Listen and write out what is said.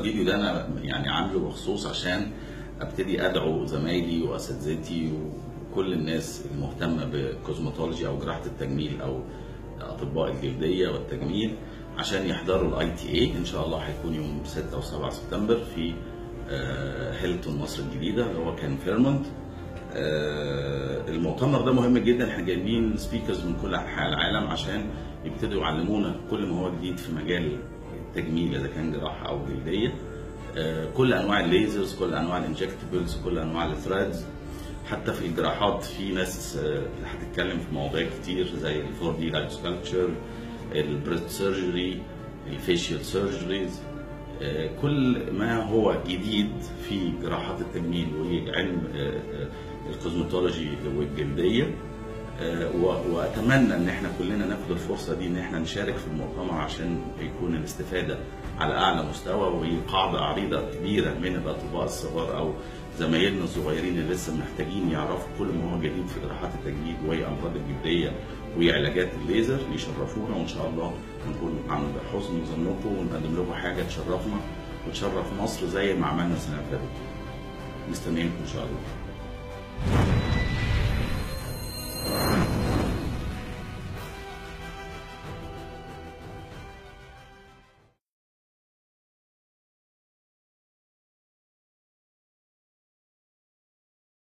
الفيديو ده انا يعني عامله بخصوص عشان ابتدي ادعو زمايلي واساتذتي وكل الناس المهتمه بالكوزماتولوجي او جراحه التجميل او اطباء الجلديه والتجميل عشان يحضروا الاي تي اي ان شاء الله هيكون يوم 6 و7 سبتمبر في آه، هيلتون مصر الجديده اللي هو كان فيرمونت آه، المؤتمر ده مهم جدا احنا جايبين سبيكرز من كل انحاء العالم عشان يبتدوا يعلمونا كل ما هو جديد في مجال التجميل اذا كان جراحه او جلديه آه، كل انواع الليزرز كل انواع الانجكتبلز كل انواع الثريدز حتى في الجراحات في ناس آه، هتتكلم في مواضيع كتير زي الفور دي لايف سكالتشر البريست سيرجري الفيشيال سيرجريز كل ما هو جديد في جراحات التجميل وعلم آه، آه، الكوزماتولوجي والجلديه آه، و- واتمنى ان احنا كلنا ناخد الفرصه دي ان احنا نشارك في المؤتمر عشان يكون الاستفاده على اعلى مستوى وهي قاعده عريضه كبيره من الاطباء الصغار او زمايلنا الصغيرين اللي لسه محتاجين يعرفوا كل ما هو جديد في جراحات التجميل وهي امراض الجلديه وهي علاجات الليزر يشرفونا وان شاء الله نكون عند حسن ظنكم ونقدم لكم حاجه تشرفنا وتشرف مصر زي ما عملنا السنه اللي فاتت. مستنيينكم ان شاء الله.